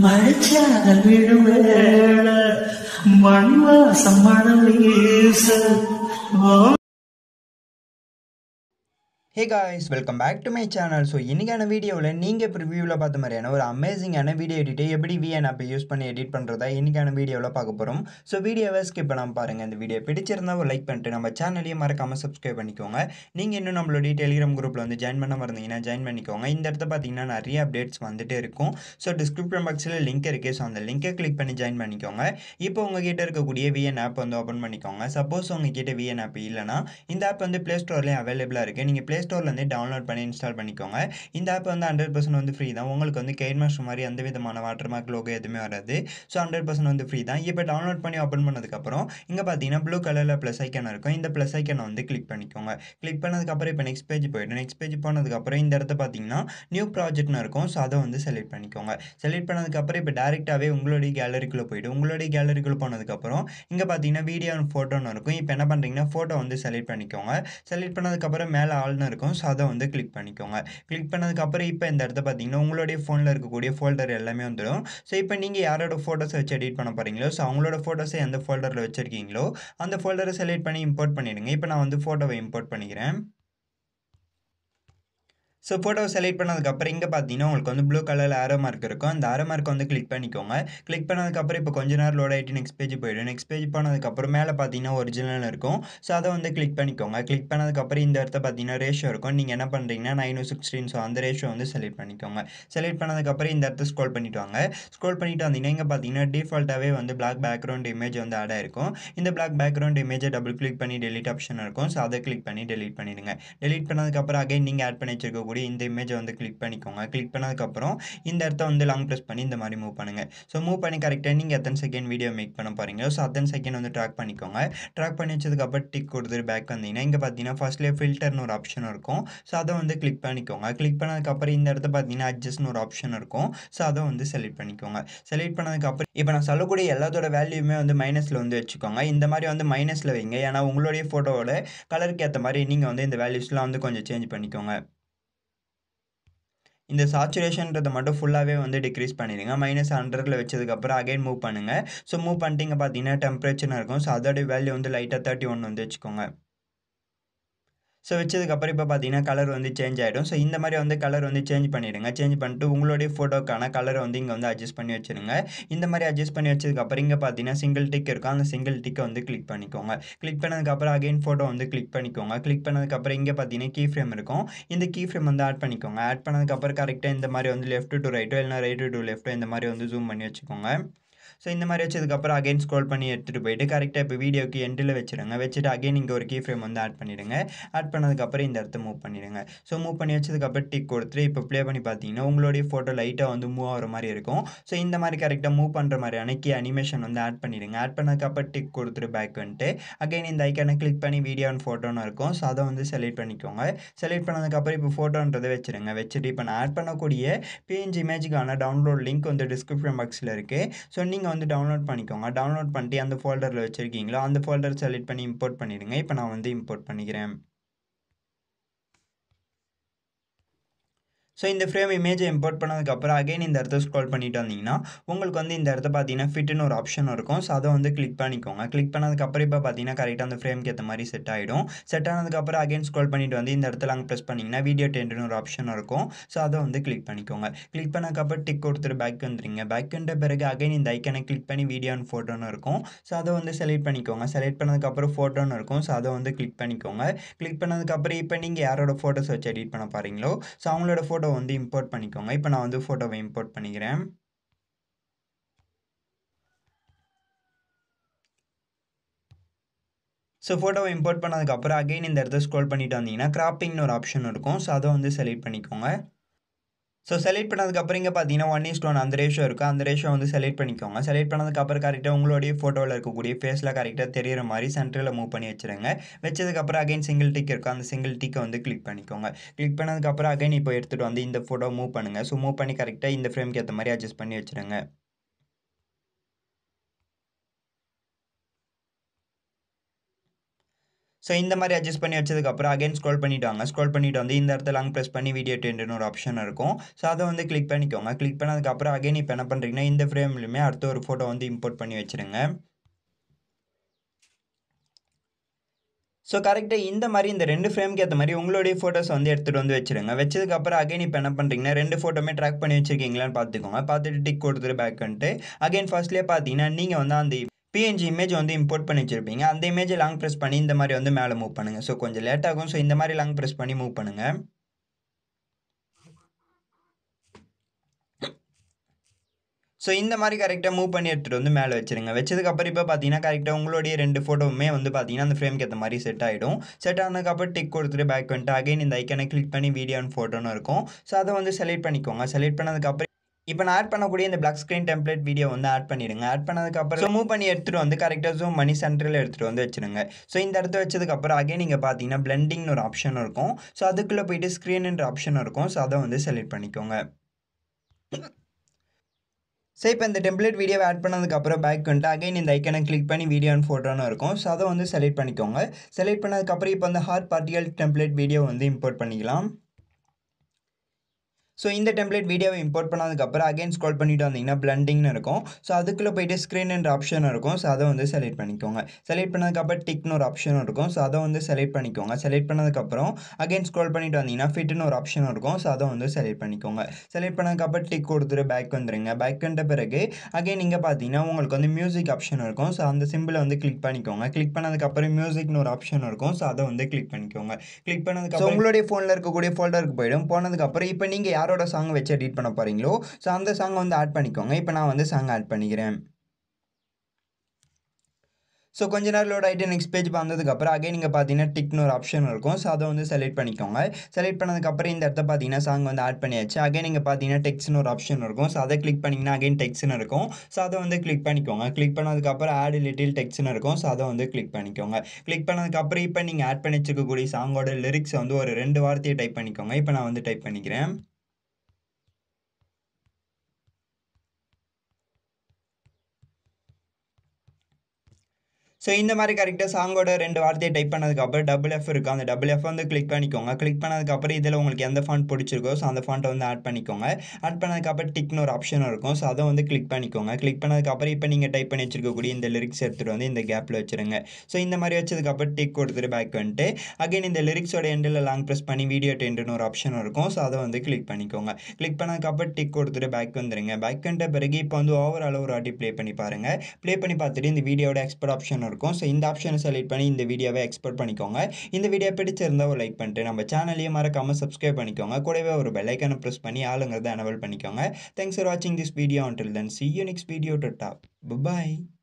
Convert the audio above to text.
மழைச்சாரல் விழும் வேளை மண் வாசம் மணல் வீச oh hey guys welcome back to my channel so இன்றைக்கான வீடியோவில் நீங்கள் இப்போ ரிவ்யூவில் பார்த்த மாதிரியான ஒரு அமேசிங்கான வீடியோ எடிட்டை எப்படி விஎன் ஆப்பை யூஸ் பண்ணி எடிட் பண்ணுறதா இன்றைக்கான வீடியோவில் பார்க்க போகிறோம் ஸோ வீடியோவை ஸ்கிப் பண்ணாமல் பாருங்கள் இந்த வீடியோ பிடிச்சிருந்தா ஒரு லைக் பண்ணிட்டு நம்ம சேனலையும் மறக்காமல் சப்ஸ்கிரைப் பண்ணிக்கோங்க நீங்கள் இன்னும் நம்மளுடைய டெலிகிராம் குரூப்பில் வந்து ஜாயின் பண்ண இருந்தீங்கன்னா ஜாயின் பண்ணிக்கோங்க இந்த இடத்த பார்த்தீங்கன்னா நிறைய அப்டேட்ஸ் வந்துட்டே இருக்கும் ஸோ டிஸ்கிரிப்ஷன் பாக்ஸில் லிங்க் இருக்குது ஸோ அந்த லிங்கை கிளிக் பண்ணி ஜாயின் பண்ணிக்கோங்க இப்போ உங்ககிட்ட இருக்கக்கூடிய விஎன் ஆப் வந்து ஓப்பன் பண்ணிக்கோங்க சப்போஸ் உங்ககிட்ட விஎன் ஆப் இல்லைனா இந்த ஆப் வந்து ப்ளே ஸ்டோர்லேயும் அவைலபிளாக இருக்குது நீங்கள் ப்ளே ஸ்டோர்லேருந்து டவுன்லோட் பண்ணி இன்ஸ்டால் பண்ணிக்கோங்க இந்த ஆப் வந்து ஹண்ட்ரட் பர்சன்ட் வந்து ஃப்ரீ தான் உங்களுக்கு வந்து கெயின் மாஸ்டர் மாதிரி எந்த விதமான வாட்டர் மார்க் லோகோ எதுவுமே வராது ஸோ ஹண்ட்ரட் பர்சன்ட் வந்து ஃப்ரீ தான் இப்போ டவுன்லோட் பண்ணி ஓப்பன் பண்ணதுக்கப்புறம் இங்கே பார்த்தீங்கன்னா ப்ளூ கலரில் ப்ளஸ் ஐக்கன் இருக்கும் இந்த ப்ளஸ் ஐக்கனை வந்து கிளிக் பண்ணிக்கோங்க கிளிக் பண்ணதுக்கப்புறம் இப்போ நெக்ஸ்ட் பேஜ் போய்ட்டு நெக்ஸ்ட் பேஜ் போனதுக்கப்புறம் இந்த இடத்த பார்த்தீங்கன்னா நியூ ப்ராஜெக்ட்னு இருக்கும் ஸோ அதை வந்து செலக்ட் பண்ணிக்கோங்க செலக்ட் பண்ணதுக்கப்புறம் இப்போ டேரெக்டாகவே உங்களுடைய கேலரிக்குள்ளே போய்ட்டு உங்களுடைய கேலரிக்குள்ளே போனதுக்கப்புறம் இங்கே பார்த்தீங்கன்னா வீடியோ ஃபோட்டோன்னு இருக்கும் இப்போ என்ன பண்ணுறீங்கன்னா ஃபோட்டோ வந்து செலக்ட் பண்ணிக்கோங்க செலக்ட் பண்ணதுக்கப்புறம் மேலே ஆள்னு இருக்கும் ஸோ அதை வந்து கிளிக் பண்ணிக்கோங்க கிளிக் பண்ணதுக்கப்புறம் இப்போ இந்த இடத்த பார்த்தீங்கன்னா உங்களுடைய ஃபோனில் இருக்கக்கூடிய ஃபோல்டர் எல்லாமே வந்துடும் ஸோ இப்போ நீங்கள் யாரோட ஃபோட்டோஸ் வச்சு எடிட் பண்ண போகிறீங்களோ ஸோ அவங்களோட ஃபோட்டோஸை எந்த ஃபோல்டரில் வச்சுருக்கீங்களோ அந்த ஃபோல்டரை செலக்ட் பண்ணி இம்போர்ட் பண்ணிடுங்க இப்போ நான் வந்து ஃபோட்டோவை இம்போர்ட் பண்ணிக்கிறேன் ஸோ ஃபோட்டோ செலக்ட் பண்ணதுக்கப்புறம் இங்கே பார்த்தீங்கன்னா உங்களுக்கு வந்து ப்ளூ கலரில் ஆரோ மார்க் இருக்கும் அந்த ஆரோ மார்க் வந்து கிளிக் பண்ணிக்கோங்க கிளிக் பண்ணதுக்கப்புறம் இப்போ கொஞ்ச நேரம் லோட் ஆகிட்டு நெக்ஸ்ட் பேஜ் போய்டும் நெக்ஸ்ட் பேஜ் போனதுக்கப்புறம் மேலே பார்த்தீங்கன்னா ஒரிஜினல் இருக்கும் ஸோ அதை வந்து கிளிக் பண்ணிக்கோங்க கிளிக் பண்ணதுக்கப்புறம் இந்த இடத்த பார்த்தீங்கன்னா ரேஷியோ இருக்கும் நீங்கள் என்ன பண்ணுறீங்கன்னா நைன் சிக்ஸ்டீன் ஸோ அந்த ரேஷியோ வந்து செலக்ட் பண்ணிக்கோங்க செலக்ட் பண்ணதுக்கப்புறம் இந்த இடத்த ஸ்க்ரோல் பண்ணிட்டு வாங்க ஸ்க்ரோல் பண்ணிட்டு வந்தீங்கன்னா இங்கே பார்த்தீங்கன்னா டிஃபால்ட்டாகவே வந்து பிளாக் பேக்ரவுண்ட் இமேஜ் வந்து ஆட் ஆயிருக்கும் இந்த பிளாக் பேக்ரவுண்ட் இமேஜை டபுள் கிளிக் பண்ணி டெலிட் ஆப்ஷன் இருக்கும் ஸோ அதை கிளிக் பண்ணி டெலிட் பண்ணிடுங்க டெலிட் பண்ணதுக்கப்புறம் அகைன் நீங்கள் ஆட் பண்ணி வச்சிருக்கக்கூடிய இந்த இமேஜை வந்து கிளிக் பண்ணிக்கோங்க கிளிக் பண்ணதுக்கப்புறம் இந்த இடத்த வந்து லாங் ப்ரெஸ் பண்ணி இந்த மாதிரி மூவ் பண்ணுங்கள் ஸோ மூவ் பண்ணி கரெக்டாக நீங்கள் எத்தனை செகண்ட் வீடியோ மேக் பண்ண போகிறீங்களோ ஸோ அத்தனை செகண்ட் வந்து ட்ராக் பண்ணிக்கோங்க ட்ராக் பண்ணி வச்சதுக்கப்புறம் டிக் கொடுத்துட்டு பேக் வந்தீங்கன்னா இங்கே பார்த்தீங்கன்னா ஃபர்ஸ்ட்லேயே ஃபில்டர்னு ஒரு ஆப்ஷன் இருக்கும் ஸோ அதை வந்து கிளிக் பண்ணிக்கோங்க கிளிக் பண்ணதுக்கப்புறம் இந்த இடத்த பார்த்தீங்கன்னா அட்ஜஸ்ட்னு ஒரு ஆப்ஷன் இருக்கும் ஸோ அதை வந்து செலக்ட் பண்ணிக்கோங்க செலக்ட் பண்ணதுக்கப்புறம் இப்போ நான் சொல்லக்கூடிய எல்லாத்தோட வேல்யூமே வந்து மைனஸில் வந்து வச்சுக்கோங்க இந்த மாதிரி வந்து மைனஸில் வைங்க ஏன்னா உங்களுடைய ஃபோட்டோவோட கலருக்கு ஏற்ற மாதிரி நீங்கள் வந்து இந்த வேல்யூஸ்லாம் வந்து கொஞ்சம் சேஞ்ச் பண்ணிக்கோங்க இந்த சாச்சுரேஷன்றதை மட்டும் ஃபுல்லாகவே வந்து டிக்ரீஸ் பண்ணிடுங்க மைனஸ் ஹண்ட்ரடில் வச்சதுக்கப்புறம் அகைன் மூவ் பண்ணுங்கள் ஸோ மூவ் பண்ணிட்டீங்க பார்த்தீங்கன்னா டெம்பரேச்சர் இருக்கும் ஸோ அதோட வேல்யூ வந்து லைட்டாக தேர்ட்டி ஒன் வந்து வச்சுக்கோங்க ஸோ வச்சதுக்கப்புறம் இப்போ பார்த்தீங்கன்னா கலர் வந்து சேஞ்ச் ஆகிடும் ஸோ இந்த மாதிரி வந்து கலர் வந்து சேஞ்ச் பண்ணிவிடுங்க சேஞ்ச் பண்ணிட்டு உங்களுடைய ஃபோட்டோக்கான கலரை வந்து இங்கே வந்து அட்ஜஸ்ட் பண்ணி வச்சுருங்க இந்த மாதிரி அட்ஜஸ்ட் பண்ணி வச்சதுக்கப்புறம் இங்கே பார்த்தீங்கன்னா சிங்கிள் டிக் இருக்கும் அந்த சிங்கிள் டிக்கை வந்து கிளிக் பண்ணிக்கோங்க கிளிக் பண்ணதுக்கப்புறம் அகைன் ஃபோட்டோ வந்து கிளிக் பண்ணிக்கோங்க கிளிக் பண்ணதுக்கப்புறம் இங்கே பார்த்தீங்கன்னா கீ ஃப்ரேம் இருக்கும் இந்த கீ ஃப்ரேம் வந்து ஆட் பண்ணிக்கோங்க ஆட் பண்ணதுக்கப்புறம் கரெக்டாக இந்த மாதிரி வந்து லெஃப்ட் டு ரைட்டோ இல்லைனா ரைட்டு டு லெஃப்ட்டோ இந்த மாதிரி வந்து ஜூம் பண்ணி வச்சுக்கோங்க ஸோ இந்த மாதிரி வச்சதுக்கப்புறம் அகைன் ஸ்க்ரோல் பண்ணி எடுத்துகிட்டு போயிட்டு கரெக்டாக இப்போ வீடியோக்கு எண்டில் வச்சுருங்க வச்சுட்டு அகைன் இங்கே ஒரு கீ ஃப்ரேம் வந்து ஆட் பண்ணிவிடுங்க ஆட் பண்ணதுக்கப்புறம் இந்த இடத்த மூவ் பண்ணிவிடுங்க ஸோ மூவ் பண்ணி வச்சதுக்கப்புறம் டிக் கொடுத்துட்டு இப்போ ப்ளே பண்ணி பார்த்தீங்கன்னா உங்களுடைய ஃபோட்டோ லைட்டாக வந்து மூவ் ஆகிற மாதிரி இருக்கும் ஸோ இந்த மாதிரி கரெக்டாக மூவ் பண்ணுற மாதிரி அன்னைக்கு அனிமேஷன் வந்து ஆட் பண்ணிவிடுங்க ஆட் பண்ணதுக்கப்புறம் டிக் கொடுத்துட்டு பேக் வந்துட்டு அகைன் இந்த ஐக்கானை கிளிக் பண்ணி வீடியோ அண்ட் ஃபோட்டோன்னு இருக்கும் ஸோ அதை வந்து செலக்ட் பண்ணிக்கோங்க செலக்ட் பண்ணதுக்கப்புறம் இப்போ ஃபோட்டோன்றதை வச்சுருங்க வச்சுட்டு இப்போ நான் ஆட் பண்ணக்கூடிய பிஎன்ஜி இமேஜுக்கான டவுன்லோட் லிங்க் வந்து டிஸ்கிரிப்ஷன் பாக்ஸில் இருக்குது ஸோ நீங்கள் வந்து டவுன்லோட் பண்ணிக்கோங்க டவுன்லோட் பண்ணிட்டு அந்த ஃபோல்டரில் வச்சுருக்கீங்களோ அந்த ஃபோல்டர் செலக்ட் பண்ணி இம்போர்ட் பண்ணிடுங்க இப்போ நான் வந்து இம்போர்ட் பண்ணிக்கிறேன் ஸோ இந்த ஃப்ரேம் இமேஜை இம்போர்ட் பண்ணதுக்கப்புறம் அகைன் இந்த இடத்த ஸ்க்ரோல் பண்ணிட்டு வந்தீங்கன்னா உங்களுக்கு வந்து இந்த இடத்த பார்த்தீங்கன்னா ஃபிட்னு ஒரு ஆப்ஷன் இருக்கும் ஸோ அதை வந்து கிளிக் பண்ணிக்கோங்க கிளிக் பண்ணதுக்கப்புறம் இப்போ பார்த்தீங்கன்னா கரெக்டாக அந்த ஃப்ரேம்க்கு ஏற்ற மாதிரி செட் ஆகிடும் செட் ஆனதுக்கப்புறம் அகைன் ஸ்க்ரோல் பண்ணிட்டு வந்து இந்த இடத்துல அங்கே ப்ரெஸ் பண்ணிங்கன்னா வீடியோ டென்ட்னு ஒரு ஆப்ஷன் இருக்கும் ஸோ அதை வந்து கிளிக் பண்ணிக்கோங்க கிளிக் பண்ணதுக்கப்புறம் டிக் கொடுத்துட்டு பேக் வந்துடுங்க பேக் வந்த பிறகு அகைன் இந்த ஐக்கனை கிளிக் பண்ணி வீடியோ அண்ட் ஃபோட்டோன்னு இருக்கும் ஸோ அதை வந்து செலக்ட் பண்ணிக்கோங்க செலக்ட் பண்ணதுக்கப்புறம் ஃபோட்டோன்னு இருக்கும் ஸோ அதை வந்து கிளிக் பண்ணிக்கோங்க கிளிக் பண்ணதுக்கப்புறம் இப்போ நீங்கள் யாரோட ஃபோட்டோஸ் வச்சு எடிட் பண்ண போகிறீங்களோ ஸோ அவங்களோட ஃபோட்டோ வந்து இம்போர்ட் பண்ணிக்கோங்க இப்போ நான் வந்து ஃபோட்டோவை இம்போர்ட் பண்ணிக்கிறேன் ஸோ ஃபோட்டோவை இம்போர்ட் பண்ணதுக்கப்புறம் அகைன் இந்த இடத்த ஸ்க்ரோல் பண்ணிட்டு வந்தீங்கன்னா கிராப்பிங்னு ஒரு ஆப்ஷன் இருக்கும் ஸோ அதை வந்து செலக்ட் பண்ணிக்கோங்க ஸோ செலக்ட் பண்ணதுக்கப்புறம் இங்கே பார்த்தீங்கன்னா ஒன் இஸ்ட் ஒன் அந்த ரேஷியோ இருக்குது அந்த ரேஷியோ வந்து செலக்ட் பண்ணிக்கோங்க செலக்ட் பண்ணதுக்கப்புறம் கரெக்டாக உங்களுடைய ஃபோட்டோவில் இருக்கக்கூடிய ஃபேஸில் கரெக்டாக தெரியிற மாதிரி சென்டரில் மூவ் பண்ணி வச்சுருங்க வச்சதுக்கப்புறம் அகைன் சிங்கிள் டிக் இருக்கும் அந்த சிங்கிள் டிக்கை வந்து கிளிக் பண்ணிக்கோங்க கிளிக் பண்ணதுக்கப்புறம் அகைன் இப்போ எடுத்துகிட்டு வந்து இந்த ஃபோட்டோ மூவ் பண்ணுங்கள் ஸோ மூவ் பண்ணி கரெக்டாக இந்த ஃப்ரேம்க்கு ஏற்ற மாதிரி அட்ஜஸ்ட் பண்ணி வச்சுருங்க ஸோ ஸோ இந்த மாதிரி அட்ஜஸ்ட் பண்ணி வச்சதுக்கப்புறம் அகைன் ஸ்க்ரோல் பண்ணிட்டு வாங்க ஸ்க்ரோல் பண்ணிட்டு வந்து இந்த இடத்துல லாங் ப்ரெஸ் பண்ணி வீடியோ டென்ட்னு ஒரு ஆப்ஷன் இருக்கும் ஸோ அதை வந்து கிளிக் பண்ணிக்கோங்க கிளிக் பண்ணதுக்கப்புறம் அகைன் இப்போ என்ன பண்ணுறீங்கன்னா இந்த ஃப்ரேம்லையுமே அடுத்த ஒரு ஃபோட்டோ வந்து இம்போர்ட் பண்ணி வச்சுருங்க ஸோ கரெக்டாக இந்த மாதிரி இந்த ரெண்டு ஃப்ரேம்க்கு ஏற்ற மாதிரி உங்களுடைய ஃபோட்டோஸ் வந்து எடுத்துகிட்டு வந்து வச்சுருங்க வச்சதுக்கப்புறம் அகைன் இப்போ என்ன பண்ணுறீங்கன்னா ரெண்டு ஃபோட்டோமே ட்ராக் பண்ணி வச்சிருக்கீங்களான்னு பார்த்துக்கோங்க பார்த்துட்டு டிக் கொடுத்துட்டு பேக் வந்துட்டு அகைன் ஃபர்ஸ்ட்லேயே பார்த்தீங்கன்னா நீங்கள் வந்து அந்த பிஎன்ஜி இமேஜ் வந்து இம்போர்ட் பண்ணி வச்சுருப்பீங்க அந்த இமேஜை லாங் ப்ரெஸ் பண்ணி இந்த மாதிரி வந்து மேலே மூவ் பண்ணுங்கள் ஸோ கொஞ்சம் லேட் ஆகும் ஸோ இந்த மாதிரி லாங் ப்ரெஸ் பண்ணி மூவ் பண்ணுங்கள் ஸோ இந்த மாதிரி கரெக்டாக மூவ் பண்ணி எடுத்துகிட்டு வந்து மேலே வச்சுருங்க வச்சதுக்கப்புறம் இப்போ பார்த்தீங்கன்னா கரெக்டாக உங்களுடைய ரெண்டு ஃபோட்டோவுமே வந்து பார்த்தீங்கன்னா அந்த ஃப்ரேம்க்கு ஏற்ற மாதிரி செட் ஆகிடும் செட் ஆனதுக்கப்புறம் டிக் கொடுத்துட்டு பேக் வந்துட்டு அகைன் இந்த ஐக்கனை கிளிக் பண்ணி வீடியோ அண்ட் ஃபோட்டோன்னு இருக்கும் ஸோ அதை வந்து செலக்ட் பண்ணிக்கோங்க செலக்ட் பண்ணதுக்கப்புறம் இப்போ நான் ஆட் பண்ணக்கூடிய இந்த பிளாக் ஸ்க்ரீன் டெம்ப்ளேட் வீடியோ வந்து ஆட் பண்ணிடுங்க ஆட் பண்ணதுக்கப்புறம் ஸோ மூவ் பண்ணி எடுத்துகிட்டு வந்து கரெக்டாக ஜூம் பண்ணி சென்டரில் எடுத்துகிட்டு வந்து வச்சுருங்க ஸோ இந்த இடத்த வச்சதுக்கப்புறம் அகைன் நீங்கள் பார்த்தீங்கன்னா பிளெண்டிங்னு ஒரு ஆப்ஷன் இருக்கும் ஸோ அதுக்குள்ளே போயிட்டு ஸ்க்ரீன்ன்ற ஆப்ஷன் இருக்கும் ஸோ அதை வந்து செலக்ட் பண்ணிக்கோங்க ஸோ இப்போ இந்த டெம்ப்ளேட் வீடியோவை ஆட் பண்ணதுக்கப்புறம் பேக் வந்துட்டு அகைன் இந்த ஐக்கனை கிளிக் பண்ணி வீடியோ அண்ட் ஃபோட்டோன்னு இருக்கும் ஸோ அதை வந்து செலக்ட் பண்ணிக்கோங்க செலக்ட் பண்ணதுக்கப்புறம் இப்போ வந்து ஹார்ட் பார்ட்டிகல் டெம்ப்ளேட் வீடியோ வந்து இம்போர்ட் பண்ணிக்கலாம் ஸோ இந்த டெம்ப்ளேட் வீடியோவை இம்போர்ட் பண்ணதுக்கப்புறம் அகைன் ஸ்க்ரோல் பண்ணிட்டு வந்தீங்கன்னா பிளண்டிங்னு இருக்கும் ஸோ அதுக்குள்ளே போயிட்டு ஸ்க்ரீன்ன்ற ஆப்ஷன் இருக்கும் ஸோ அதை வந்து செலக்ட் பண்ணிக்கோங்க செலக்ட் பண்ணதுக்கப்புறம் டிக்னு ஒரு ஆப்ஷன் இருக்கும் ஸோ அதை வந்து செலக்ட் பண்ணிக்கோங்க செலக்ட் பண்ணதுக்கப்புறம் அகைன் ஸ்க்ரோல் பண்ணிட்டு வந்தீங்கன்னா ஃபிட்னு ஒரு ஆப்ஷன் இருக்கும் ஸோ அதை வந்து செலக்ட் பண்ணிக்கோங்க செலக்ட் பண்ணதுக்கப்புறம் டிக் கொடுத்துட்டு பேக் வந்துருங்க பேக் வந்த பிறகு அகைன் இங்கே பார்த்தீங்கன்னா உங்களுக்கு வந்து மியூசிக் ஆப்ஷன் இருக்கும் ஸோ அந்த சிம்பிளை வந்து கிளிக் பண்ணிக்கோங்க கிளிக் பண்ணதுக்கப்புறம் மியூசிக்னு ஒரு ஆப்ஷன் இருக்கும் ஸோ அதை வந்து கிளிக் பண்ணிக்கோங்க கிளிக் பண்ணதுக்கப்புறம் உங்களுடைய ஃபோனில் இருக்கக்கூடிய ஃபோல்டருக்கு போயிடும் போனதுக்கப்புறம் இப்போ நீங்கள் யாரோட சாங் வச்சு எடிட் பண்ண போகிறீங்களோ ஸோ அந்த சாங்கை வந்து ஆட் பண்ணிக்கோங்க இப்போ நான் வந்து சாங் ஆட் பண்ணிக்கிறேன் ஸோ கொஞ்ச நேரம் லோட் ஆகிட்டு நெக்ஸ்ட் பேஜ் வந்ததுக்கப்புறம் அகைன் நீங்கள் பார்த்தீங்கன்னா டிக்னு ஒரு ஆப்ஷன் இருக்கும் ஸோ அதை வந்து செலக்ட் பண்ணிக்கோங்க செலக்ட் பண்ணதுக்கப்புறம் இந்த இடத்த பார்த்தீங்கன்னா சாங் வந்து ஆட் பண்ணியாச்சு அகைன் நீங்கள் பார்த்தீங்கன்னா டெக்ஸ்ட்னு ஒரு ஆப்ஷன் இருக்கும் ஸோ அதை கிளிக் பண்ணிங்கன்னா அகைன் டெக்ஸ்ட்னு இருக்கும் ஸோ அதை வந்து கிளிக் பண்ணிக்கோங்க கிளிக் பண்ணதுக்கப்புறம் ஆட் லிட்டில் டெக்ஸ்ட்னு இருக்கும் ஸோ அதை வந்து கிளிக் பண்ணிக்கோங்க கிளிக் பண்ணதுக்கப்புறம் இப்போ நீங்கள் ஆட் பண்ணி வச்சிருக்கக்கூடிய சாங்கோட லிரிக்ஸ் வந்து ஒரு ரெண்டு வார்த்தையை டைப் பண்ணிக்கோங்க இப்போ நான் வந்து டைப் பண்ணிக்கிறேன் ஸோ இந்த மாதிரி கரெக்டாக சாங்கோட ரெண்டு வார்த்தையை டைப் பண்ணதுக்கப்புறம் டபுள் எஃப் இருக்குது அந்த டபுள் எஃப் வந்து கிளிக் பண்ணிக்கோங்க கிளிக் பண்ணதுக்கப்புறம் இதில் உங்களுக்கு எந்த ஃபாண்ட் பிடிச்சிருக்கோ ஸோ அந்த ஃபாண்ட்டை வந்து ஆட் பண்ணிக்கோங்க ஆட் பண்ணதுக்கப்புறம் டிக்னு ஒரு ஆப்ஷன் இருக்கும் ஸோ அதை வந்து கிளிக் பண்ணிக்கோங்க கிளிக் பண்ணதுக்கப்புறம் இப்போ நீங்கள் டைப் பண்ணி வச்சிருக்கக்கூடிய இந்த லிரிக்ஸ் எடுத்துகிட்டு வந்து இந்த கேப்பில் வச்சுருங்க ஸோ இந்த மாதிரி வச்சதுக்கப்புறம் டிக் கொடுத்துட்டு பேக் வந்துட்டு அகைன் இந்த லிரிக்ஸோட எண்டில் லாங் ப்ரெஸ் பண்ணி வீடியோ டென்ட்னு ஒரு ஆப்ஷன் இருக்கும் ஸோ அதை வந்து கிளிக் பண்ணிக்கோங்க கிளிக் பண்ணதுக்கப்புறம் டிக் கொடுத்துட்டு பேக் வந்துருங்க பேக் வந்துட்ட பிறகு இப்போ வந்து ஓவரால் ஒரு வாட்டி ப்ளே பண்ணி பாருங்கள் ப்ளே பண்ணி பார்த்துட்டு இந்த வீடியோட எக்ஸ்போர்ட் ஆப்ஷன் இருக்கும் ஸோ இந்த ஆப்ஷனை செலக்ட் பண்ணி இந்த வீடியோவை எக்ஸ்போர்ட் பண்ணிக்கோங்க இந்த வீடியோ பிடிச்சிருந்தா ஒரு லைக் பண்ணிட்டு நம்ம சேனலையும் மறக்காமல் சப்ஸ்கிரைப் பண்ணிக்கோங்க கூடவே ஒரு பெல்லைக்கான ப்ரெஸ் பண்ணி ஆளுங்கிறத எனவல் பண்ணிக்கோங்க தேங்க்ஸ் ஃபார் வாட்சிங் this video until then see you next video to top bye bye